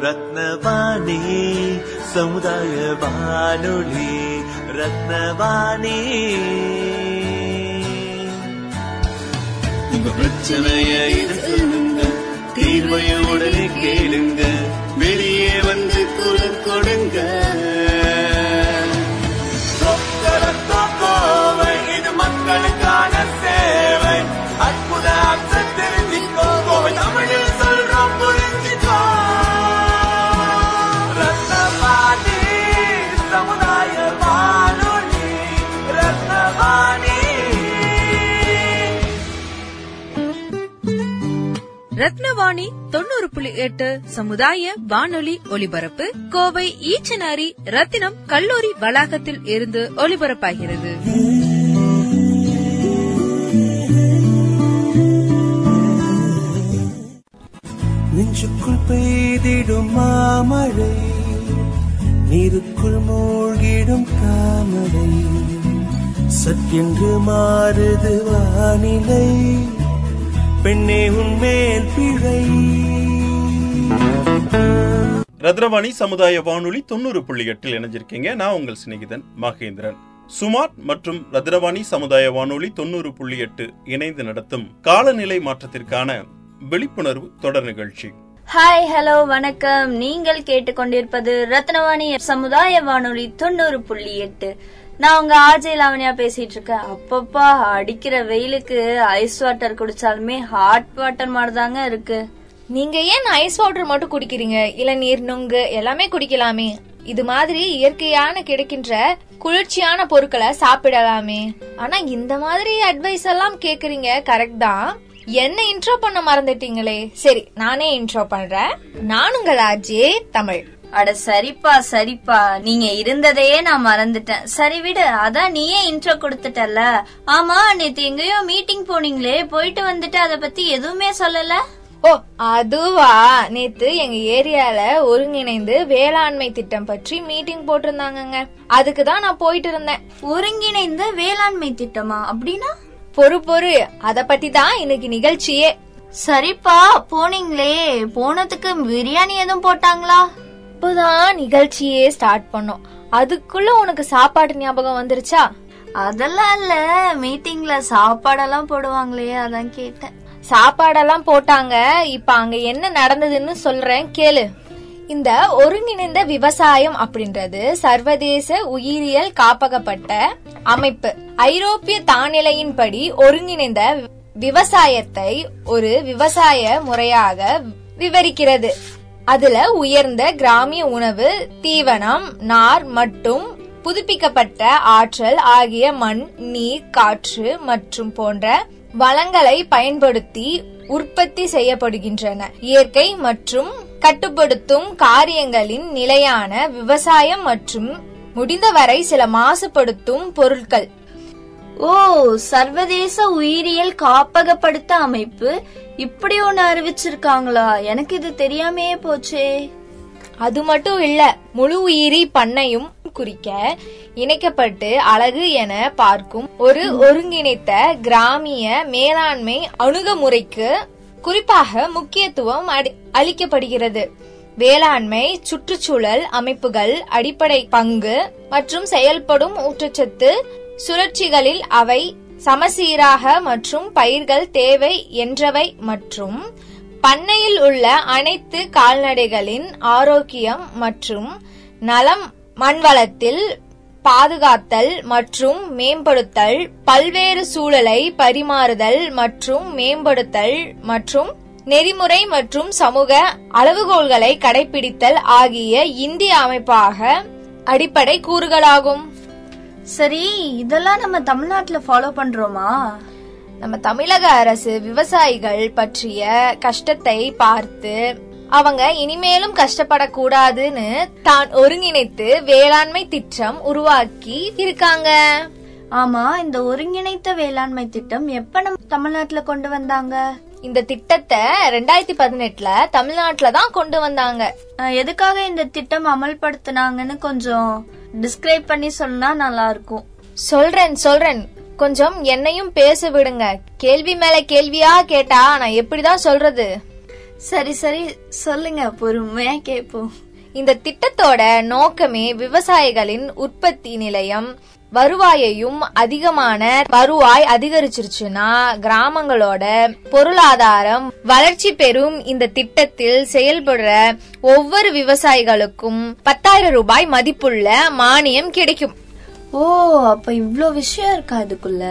ரத்னவாணி சமுதாய வானொலி ரத்னவாணி உங்க பிரச்சனைய இது சொல்லுங்க தீர்வைய உடனே கேளுங்க வெளியே வந்து குரல் கொடுங்க சொக்கரத்தோ கோவை இது மக்களுக்கான சேவை அற்புத அம்சம் தெரிஞ்சுக்கோ கோவை தமிழில் சொல்றோம் புரிஞ்சுக்கோ ரத்னவாணி சமுதாய வானொலி ரத்னவாணி ரத்னவாணி தொண்ணூறு புள்ளி எட்டு சமுதாய வானொலி ஒலிபரப்பு கோவை ஈச்சனாரி ரத்தினம் கல்லூரி வளாகத்தில் இருந்து ஒலிபரப்பாகிறது நெஞ்சுக்குள் பெய்திடும் மாமழை நீருக்குள் மூழ்கிடும் தாமரை சற்றென்று மாறுது வானிலை பெண்ணே உன்மேல் பிழை ரத்னவாணி சமுதாய வானொலி தொண்ணூறு புள்ளி எட்டில் இணைஞ்சிருக்கீங்க நான் உங்கள் சிநேகிதன் மகேந்திரன் சுமார்ட் மற்றும் ரத்னவாணி சமுதாய வானொலி தொண்ணூறு புள்ளி எட்டு இணைந்து நடத்தும் காலநிலை மாற்றத்திற்கான விழிப்புணர்வு தொடர் நிகழ்ச்சி ஹாய் ஹலோ வணக்கம் நீங்கள் கேட்டுக்கொண்டிருப்பது ரத்னவாணி சமுதாய வானொலி தொண்ணூறு புள்ளி எட்டு நான் உங்க ஆர்ஜே லாவணியா பேசிட்டு இருக்கேன் அப்பப்பா அடிக்கிற வெயிலுக்கு ஐஸ் வாட்டர் குடிச்சாலுமே ஹாட் வாட்டர் மாதிரிதாங்க இருக்கு நீங்க ஏன் ஐஸ் வாட்டர் மட்டும் குடிக்கிறீங்க இளநீர் நுங்கு எல்லாமே குடிக்கலாமே இது மாதிரி இயற்கையான கிடைக்கின்ற குளிர்ச்சியான பொருட்களை சாப்பிடலாமே ஆனா இந்த மாதிரி அட்வைஸ் எல்லாம் கேக்குறீங்க கரெக்ட் தான் என்ன இன்ட்ரோ பண்ண மறந்துட்டீங்களே சரி நானே இன்ட்ரோ பண்றேன் நான் உங்கள் ஆர்ஜே தமிழ் அட சரிப்பா சரிப்பா நீங்க இருந்ததையே நான் மறந்துட்டேன் சரி விடு அதான் நீயே இன்ட்ரோ கொடுத்துட்டல ஆமா நேத்து எங்கேயோ மீட்டிங் போனீங்களே போயிட்டு வந்துட்டு அத பத்தி எதுவுமே சொல்லல ஓ அதுவா நேத்து எங்க ஏரியால ஒருங்கிணைந்து வேளாண்மை திட்டம் பற்றி மீட்டிங் போட்டிருந்தாங்கங்க அதுக்கு தான் நான் போயிட்டு இருந்தேன் ஒருங்கிணைந்த வேளாண்மை திட்டமா அப்படின்னா பொறு பொறு அத பத்தி தான் இன்னைக்கு நிகழ்ச்சியே சரிப்பா போனீங்களே போனதுக்கு பிரியாணி எதுவும் போட்டாங்களா இப்போதான் நிகழ்ச்சியே ஸ்டார்ட் பண்ணோம் அதுக்குள்ள உனக்கு சாப்பாடு ஞாபகம் வந்துருச்சா அதெல்லாம் இல்ல மீட்டிங்ல சாப்பாடெல்லாம் போடுவாங்களே அதான் கேட்டேன் சாப்பாடெல்லாம் போட்டாங்க இப்ப அங்க என்ன நடந்ததுன்னு சொல்றேன் கேளு இந்த ஒருங்கிணைந்த விவசாயம் அப்படின்றது சர்வதேச உயிரியல் காப்பகப்பட்ட அமைப்பு ஐரோப்பிய தானிலையின்படி ஒருங்கிணைந்த விவசாயத்தை ஒரு விவசாய முறையாக விவரிக்கிறது அதுல உயர்ந்த கிராமிய உணவு தீவனம் நார் மற்றும் புதுப்பிக்கப்பட்ட ஆற்றல் ஆகிய மண் நீர் காற்று மற்றும் போன்ற வளங்களை பயன்படுத்தி உற்பத்தி செய்யப்படுகின்றன இயற்கை மற்றும் கட்டுப்படுத்தும் காரியங்களின் நிலையான விவசாயம் மற்றும் முடிந்தவரை சில மாசுபடுத்தும் பொருட்கள் ஓ சர்வதேச உயிரியல் காப்பகப்படுத்த அமைப்பு இப்படி ஒண்ணு அறிவிச்சிருக்காங்களா எனக்கு இது தெரியாமையே போச்சே அது மட்டும் இல்ல முழு உயிரி பண்ணையும் குறிக்க இணைக்கப்பட்டு அழகு என பார்க்கும் ஒரு ஒருங்கிணைத்த கிராமிய மேலாண்மை அணுகுமுறைக்கு குறிப்பாக முக்கியத்துவம் அடி- அளிக்கப்படுகிறது வேளாண்மை சுற்றுச்சூழல் அமைப்புகள் அடிப்படை பங்கு மற்றும் செயல்படும் ஊட்டச்சத்து சுழற்சிகளில் அவை சமசீராக மற்றும் பயிர்கள் தேவை என்றவை மற்றும் பண்ணையில் உள்ள அனைத்து கால்நடைகளின் ஆரோக்கியம் மற்றும் நலம் மண்வளத்தில் பாதுகாத்தல் மற்றும் மேம்படுத்தல் பல்வேறு சூழலை பரிமாறுதல் மற்றும் மேம்படுத்தல் மற்றும் நெறிமுறை மற்றும் சமூக அளவுகோல்களை கடைபிடித்தல் ஆகிய இந்திய அமைப்பாக அடிப்படை கூறுகளாகும் சரி இதெல்லாம் நம்ம தமிழ்நாட்டுல ஃபாலோ பண்றோமா நம்ம தமிழக அரசு விவசாயிகள் பற்றிய கஷ்டத்தை பார்த்து அவங்க இனிமேலும் கஷ்டப்படக்கூடாதுன்னு தான் ஒருங்கிணைத்து வேளாண்மை திட்டம் உருவாக்கி இருக்காங்க ஆமா இந்த ஒருங்கிணைத்த வேளாண்மை திட்டம் எப்ப நம்ம தமிழ்நாட்டுல கொண்டு வந்தாங்க இந்த திட்டத்தை ரெண்டாயிரத்தி பதினெட்டுல தமிழ்நாட்டுல தான் கொண்டு வந்தாங்க அஹ், எதுக்காக இந்த திட்டம் அமல்படுத்தினாங்கன்னு கொஞ்சம் டிஸ்கிரைப் பண்ணி சொன்னா நல்லா இருக்கும் சொல்றேன் சொல்றேன் கொஞ்சம் என்னையும் பேச விடுங்க கேள்வி மேல கேள்வியா கேட்டா நான் எப்படிதான் சொல்றது சரி சரி சொல்லுங்க பொறுமையா கேப்போம் இந்த திட்டத்தோட நோக்கமே விவசாயிகளின் உற்பத்தி நிலையம் வருவாயையும் அதிகமான வருவாய் அதிகரிச்சிருச்சுன்னா கிராமங்களோட பொருளாதாரம் வளர்ச்சி பெறும் இந்த திட்டத்தில் செயல்படுற ஒவ்வொரு விவசாயிகளுக்கும் பத்தாயிரம் ரூபாய் மதிப்புள்ள மானியம் கிடைக்கும் ஓ அப்ப இவ்ளோ விஷயம் இருக்கா இதுக்குள்ள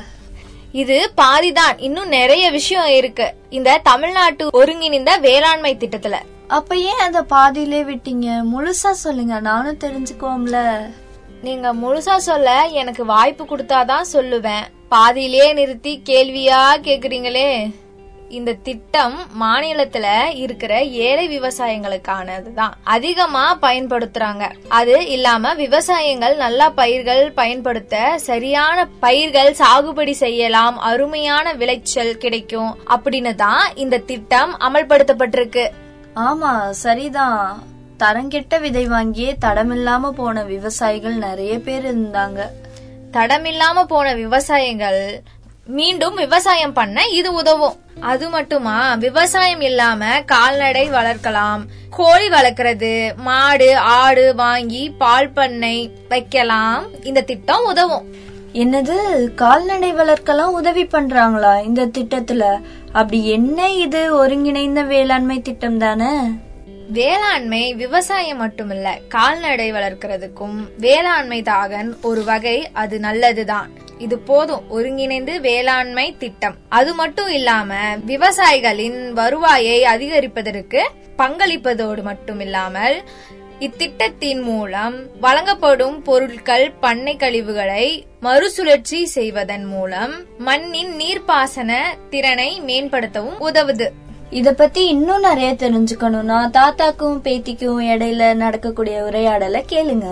இது பாதிதான் இன்னும் நிறைய விஷயம் இருக்கு இந்த தமிழ்நாட்டு ஒருங்கிணைந்த வேளாண்மை திட்டத்துல அப்ப ஏன் அத பாதியிலே விட்டீங்க முழுசா சொல்லுங்க நானும் தெரிஞ்சுக்குவோம்ல நீங்க முழுசா சொல்ல எனக்கு வாய்ப்பு கொடுத்தாதான் சொல்லுவேன் பாதியிலே நிறுத்தி கேள்வியா கேக்குறீங்களே இந்த திட்டம் மாநிலத்துல இருக்கிற ஏழை விவசாயங்களுக்கானதுதான் அதிகமா பயன்படுத்துறாங்க அது இல்லாம விவசாயங்கள் நல்லா பயிர்கள் பயன்படுத்த சரியான பயிர்கள் சாகுபடி செய்யலாம் அருமையான விளைச்சல் கிடைக்கும் அப்படின்னு தான் இந்த திட்டம் அமல்படுத்தப்பட்டிருக்கு ஆமா சரிதான் தரங்கெட்ட விதை வாங்கியே தடமில்லாம போன விவசாயிகள் நிறைய பேர் இருந்தாங்க தடமில்லாம போன விவசாயிகள் மீண்டும் விவசாயம் பண்ண இது உதவும் அது மட்டுமா விவசாயம் இல்லாம கால்நடை வளர்க்கலாம் கோழி வளர்க்கறது மாடு ஆடு வாங்கி பால் பண்ணை வைக்கலாம் இந்த திட்டம் உதவும் என்னது கால்நடை வளர்க்கலாம் உதவி பண்றாங்களா இந்த திட்டத்துல அப்படி என்ன இது ஒருங்கிணைந்த வேளாண்மை திட்டம் தானே வேளாண்மை விவசாயம் மட்டுமில்ல கால்நடை வளர்க்கறதுக்கும் வேளாண்மை தாகன் ஒரு வகை அது நல்லதுதான் இது போதும் ஒருங்கிணைந்து வேளாண்மை திட்டம் அது மட்டும் இல்லாம விவசாயிகளின் வருவாயை அதிகரிப்பதற்கு பங்களிப்பதோடு மட்டுமில்லாமல் இத்திட்டத்தின் மூலம் வழங்கப்படும் பொருட்கள் பண்ணை கழிவுகளை மறுசுழற்சி செய்வதன் மூலம் மண்ணின் நீர்ப்பாசன திறனை மேம்படுத்தவும் உதவுது இத பத்தி இன்னும் நிறைய தெரிஞ்சுக்கணும்னா தாத்தாக்கும் பேத்திக்கும் இடையில நடக்கக்கூடிய உரையாடலை கேளுங்க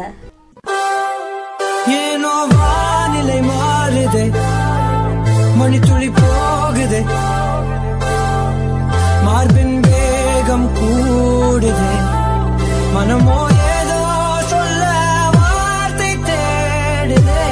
ஏனோ வானிலை மாறுதே மணித்துளி போகுதே மார்பின் வேகம் கூடுதே மனமோ ஏதோ சொல்ல வார்த்தை தேடுதே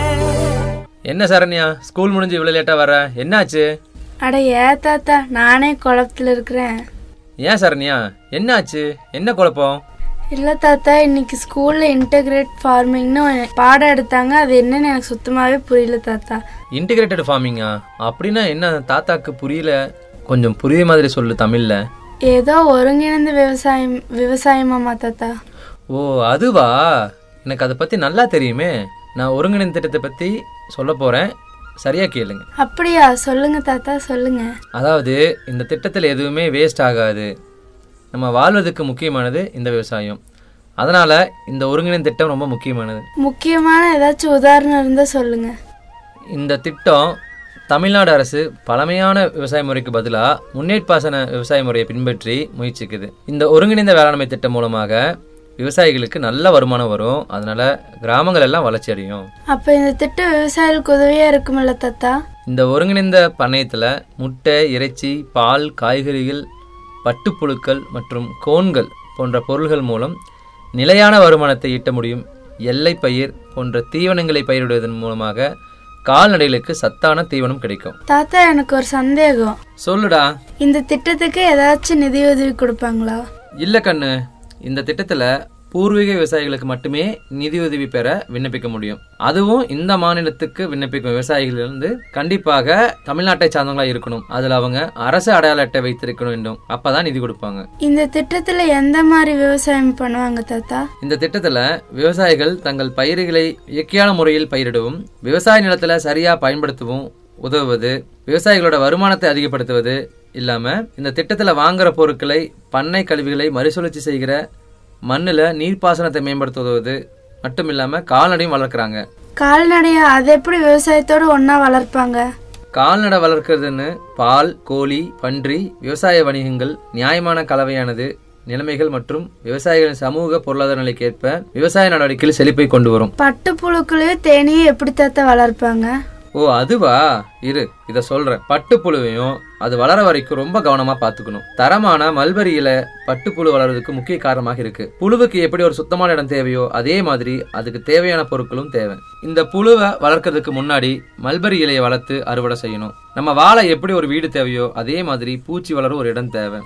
என்ன சரண்யா ஸ்கூல் முடிஞ்சு இவ்வளவு லேட்டா வர என்னாச்சு அட ஏ தாத்தா நானே குழப்பத்துல இருக்கிறேன் ஏன் சரண்யா என்னாச்சு என்ன குழப்பம் இல்ல தாத்தா இன்னைக்கு ஸ்கூல்ல இன்டகிரேட் ஃபார்மிங்னு பாடம் எடுத்தாங்க அது என்னன்னு எனக்கு சுத்தமாவே புரியல தாத்தா இன்டிகிரேட்டட் ஃபார்மிங்கா அப்படின்னா என்ன தாத்தாக்கு புரியல கொஞ்சம் புரிய மாதிரி சொல்லு தமிழ்ல ஏதோ ஒருங்கிணைந்த விவசாயம் விவசாயமாமா தாத்தா ஓ அதுவா எனக்கு அதை பத்தி நல்லா தெரியுமே நான் ஒருங்கிணைந்த திட்டத்தை பத்தி சொல்ல போறேன் சரியா கேளுங்க அப்படியா சொல்லுங்க தாத்தா சொல்லுங்க அதாவது இந்த திட்டத்தில் எதுவுமே வேஸ்ட் ஆகாது நம்ம வாழ்வதற்கு முக்கியமானது இந்த விவசாயம் அதனால இந்த ஒருங்கிணைந்த திட்டம் ரொம்ப முக்கியமானது முக்கியமான ஏதாச்சும் உதாரணம் இருந்தா சொல்லுங்க இந்த திட்டம் தமிழ்நாடு அரசு பழமையான விவசாய முறைக்கு பதிலாக முன்னேற்பாசன விவசாய முறையை பின்பற்றி முயற்சிக்குது இந்த ஒருங்கிணைந்த வேளாண்மை திட்டம் மூலமாக விவசாயிகளுக்கு நல்ல வருமானம் வரும் அதனால கிராமங்கள் எல்லாம் வளர்ச்சி அடையும் அப்ப இந்த திட்டம் விவசாயிகளுக்கு உதவியா இருக்குமில்ல தாத்தா இந்த ஒருங்கிணைந்த பண்ணையத்தில் முட்டை இறைச்சி பால் காய்கறிகள் பட்டுப்புழுக்கள் மற்றும் கோன்கள் போன்ற பொருள்கள் மூலம் நிலையான வருமானத்தை ஈட்ட முடியும் எல்லை பயிர் போன்ற தீவனங்களை பயிரிடுவதன் மூலமாக கால்நடைகளுக்கு சத்தான தீவனம் கிடைக்கும் தாத்தா எனக்கு ஒரு சந்தேகம் சொல்லுடா இந்த திட்டத்துக்கு ஏதாச்சும் நிதியுதவி கொடுப்பாங்களா இல்ல கண்ணு இந்த திட்டத்துல பூர்வீக விவசாயிகளுக்கு மட்டுமே நிதியுதவி பெற விண்ணப்பிக்க முடியும் அதுவும் இந்த மாநிலத்துக்கு விண்ணப்பிக்கும் விவசாயிகள் இருந்து கண்டிப்பாக தமிழ்நாட்டை சார்ந்தவங்களா இருக்கணும் அதுல அவங்க அரசு அடையாள அட்டை வைத்திருக்கணும் வேண்டும் அப்பதான் நிதி கொடுப்பாங்க இந்த திட்டத்துல எந்த மாதிரி விவசாயம் பண்ணுவாங்க தாத்தா இந்த திட்டத்துல விவசாயிகள் தங்கள் பயிர்களை இயற்கையான முறையில் பயிரிடவும் விவசாய நிலத்துல சரியா பயன்படுத்தவும் உதவுவது விவசாயிகளோட வருமானத்தை அதிகப்படுத்துவது இல்லாம இந்த திட்டத்துல வாங்குற பொருட்களை பண்ணை கழிவுகளை மறுசுழற்சி செய்கிற மண்ணுல நீர்ப்பாசனத்தை மேம்படுத்த உதவுவது மட்டும் இல்லாம கால்நடையும் வளர்க்குறாங்க கால்நடையா அது எப்படி விவசாயத்தோட ஒன்னா வளர்ப்பாங்க கால்நடை வளர்க்கறதுன்னு பால் கோழி பன்றி விவசாய வணிகங்கள் நியாயமான கலவையானது நிலைமைகள் மற்றும் விவசாயிகளின் சமூக பொருளாதார நிலைக்கேற்ப விவசாய நடவடிக்கையில் செழிப்பை கொண்டு வரும் பட்டுப்புழுக்களையும் தேனியும் எப்படி தாத்தா வளர்ப்பாங்க ஓ அதுவா இரு இத சொல்றேன் பட்டுப்புழுவையும் அது வளர வரைக்கும் ரொம்ப கவனமா பாத்துக்கணும் தரமான மல்பரி இலை பட்டுப்புழு வளர்றதுக்கு முக்கிய காரணமாக இருக்கு புழுவுக்கு எப்படி ஒரு சுத்தமான இடம் தேவையோ அதே மாதிரி அதுக்கு தேவையான பொருட்களும் தேவை இந்த புழுவை வளர்க்கறதுக்கு முன்னாடி மல்பரி இலையை வளர்த்து அறுவடை செய்யணும் நம்ம வாழை எப்படி ஒரு வீடு தேவையோ அதே மாதிரி பூச்சி வளர ஒரு இடம் தேவை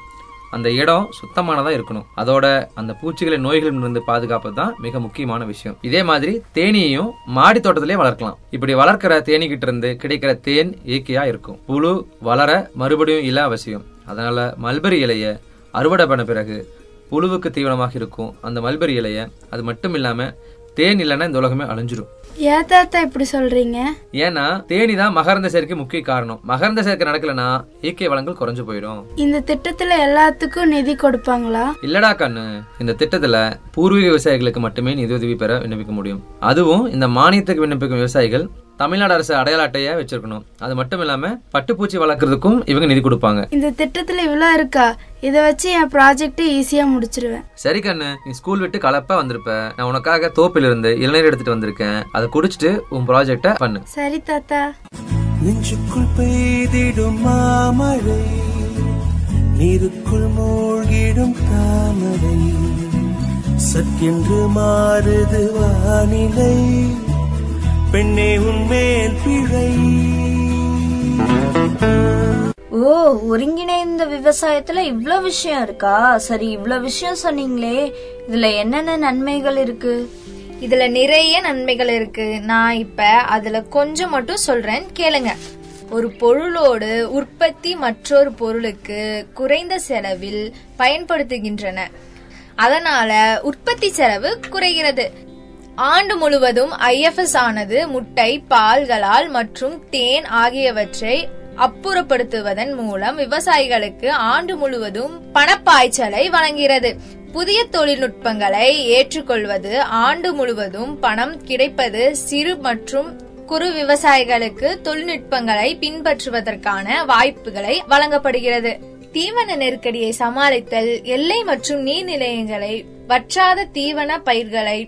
அந்த இடம் சுத்தமானதா இருக்கணும் அதோட அந்த பூச்சிகளை நோய்களிலிருந்து பாதுகாப்பது தான் மிக முக்கியமான விஷயம் இதே மாதிரி தேனீயையும் மாடி தோட்டத்திலே வளர்க்கலாம் இப்படி வளர்க்கிற தேனி கிட்ட இருந்து கிடைக்கிற தேன் இயற்கையா இருக்கும் புழு வளர மறுபடியும் இலை அவசியம் அதனால மல்பெரி இலைய அறுவடை பண்ண பிறகு புழுவுக்கு தீவனமாக இருக்கும் அந்த மல்பெரி இலைய அது மட்டும் இல்லாம தேன் இல்லைன்னா இந்த உலகமே அழிஞ்சிரும் ஏன் தாத்தா இப்படி சொல்றீங்க ஏன்னா தேனி தான் மகரந்த சேர்க்கை முக்கிய காரணம் மகரந்த சேர்க்கை நடக்கலனா இயற்கை வளங்கள் குறைஞ்சு போயிடும் இந்த திட்டத்துல எல்லாத்துக்கும் நிதி கொடுப்பாங்களா இல்லடா கண்ணு இந்த திட்டத்துல பூர்வீக விவசாயிகளுக்கு மட்டுமே நிதியுதவி பெற விண்ணப்பிக்க முடியும் அதுவும் இந்த மானியத்துக்கு விண்ணப்பிக்கும் விவசாயிகள் தமிழ்நாடு அரசு அடையாள அட்டையை வச்சிருக்கணும் அது மட்டும் இல்லாம பட்டுப்பூச்சி வளர்க்கறதுக்கும் இவங்க நிதி கொடுப்பாங்க இந்த திட்டத்துல இவ்வளோ இருக்கா இதை வச்சு என் ப்ராஜெக்ட் ஈஸியா முடிச்சிருவேன் சரி கண்ணு நீ ஸ்கூல் விட்டு கலப்பா வந்திருப்ப நான் உனக்காக தோப்பில் இருந்து இளநீர் எடுத்துட்டு வந்திருக்கேன் அதை குடிச்சிட்டு உன் ப்ராஜெக்ட பண்ணு சரி தாத்தா நெஞ்சுக்குள் பெய்திடும் மாமழை நீருக்குள் மூழ்கிடும் தாமரை சற்கென்று மாறுது வானிலை பெண்ணே உன்மேல் பிழை ஓ ஒருங்கிணைந்த விவசாயத்துல இவ்ளோ விஷயம் இருக்கா சரி இவ்ளோ விஷயம் சொன்னீங்களே இதுல என்னென்ன நன்மைகள் இருக்கு இதுல நிறைய நன்மைகள் இருக்கு நான் இப்ப அதுல கொஞ்சம் மட்டும் சொல்றேன் கேளுங்க ஒரு பொருளோடு உற்பத்தி மற்றொரு பொருளுக்கு குறைந்த செலவில் பயன்படுத்துகின்றன அதனால உற்பத்தி செலவு குறைகிறது ஆண்டு முழுவதும் ஐஎஃப்எஸ் ஆனது முட்டை பால்களால் மற்றும் தேன் ஆகியவற்றை அப்புறப்படுத்துவதன் மூலம் விவசாயிகளுக்கு ஆண்டு முழுவதும் பணப்பாய்ச்சலை வழங்குகிறது புதிய தொழில்நுட்பங்களை ஏற்றுக்கொள்வது ஆண்டு முழுவதும் பணம் கிடைப்பது சிறு மற்றும் குறு விவசாயிகளுக்கு தொழில்நுட்பங்களை பின்பற்றுவதற்கான வாய்ப்புகளை வழங்கப்படுகிறது தீவன நெருக்கடியை சமாளித்தல் எல்லை மற்றும் நீர்நிலையங்களை வற்றாத தீவன பயிர்களை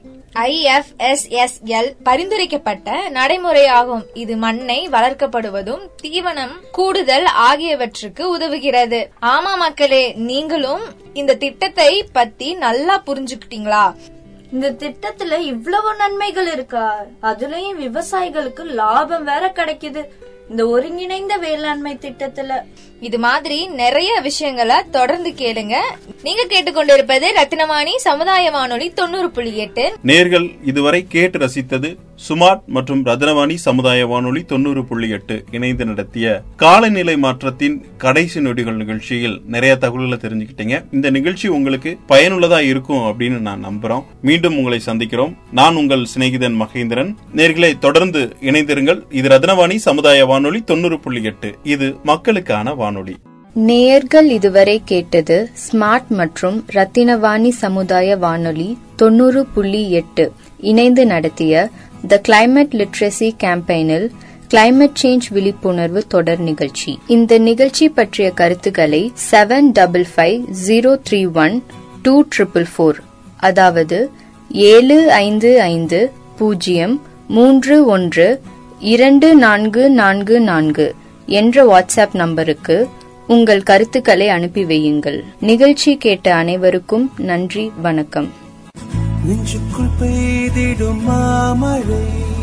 ஐஎஃப்எஸ்எஸ்எல் பரிந்துரைக்கப்பட்ட நடைமுறையாகும் இது மண்ணை வளர்க்கப்படுவதும் தீவனம் கூடுதல் ஆகியவற்றுக்கு உதவுகிறது ஆமா மக்களே நீங்களும் இந்த திட்டத்தை பத்தி நல்லா புரிஞ்சுக்கிட்டீங்களா இந்த திட்டத்துல இவ்வளவு நன்மைகள் இருக்கா அதுலயும் விவசாயிகளுக்கு லாபம் வேற கிடைக்குது இந்த ஒருங்கிணைந்த வேளாண்மை திட்டத்துல இது மாதிரி நிறைய விஷயங்களை தொடர்ந்து கேளுங்க நீங்க கேட்டுக்கொண்டிருப்பது ரத்தினவாணி சமுதாய வானொலி தொண்ணூறு புள்ளி எட்டு நேர்கள் இதுவரை கேட்டு ரசித்தது சுமார்ட் மற்றும் ரத்னவாணி சமுதாய வானொலி தொண்ணூறு புள்ளி எட்டு இணைந்து நடத்திய காலநிலை மாற்றத்தின் கடைசி நொடிகள் நிகழ்ச்சியில் நிறைய தகவல்களை தெரிஞ்சுக்கிட்டீங்க இந்த நிகழ்ச்சி உங்களுக்கு பயனுள்ளதா இருக்கும் அப்படின்னு நான் நம்புறோம் மீண்டும் உங்களை சந்திக்கிறோம் நான் உங்கள் சிநேகிதன் மகேந்திரன் நேர்களை தொடர்ந்து இணைந்திருங்கள் இது ரத்னவாணி சமுதாய வானொலி தொண்ணூறு புள்ளி எட்டு இது மக்களுக்கான வானொலி நேயர்கள் இதுவரை கேட்டது ஸ்மார்ட் மற்றும் ரத்தினவாணி சமுதாய வானொலி தொண்ணூறு புள்ளி எட்டு இணைந்து நடத்திய த கிளைமேட் லிட்ரஸி கேம்பெயினில் கிளைமேட் சேஞ்ச் விழிப்புணர்வு தொடர் நிகழ்ச்சி இந்த நிகழ்ச்சி பற்றிய கருத்துக்களை seven double five zero three one two triple four அதாவது ஏழு ஐந்து ஐந்து பூஜ்ஜியம் மூன்று ஒன்று இரண்டு நான்கு நான்கு நான்கு என்ற வாட்ஸ்அப் நம்பருக்கு உங்கள் கருத்துக்களை அனுப்பி வையுங்கள் நிகழ்ச்சி கேட்ட அனைவருக்கும் நன்றி வணக்கம் நெஞ்சுக்குள் பெய்திடும் மாமழை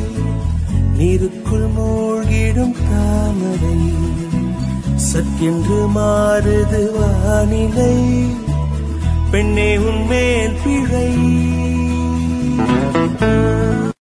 நீருக்குள் மூழ்கிடும் தாமரை சற்கென்று மாறுது வானிலை பெண்ணே உன்மேல் பிழை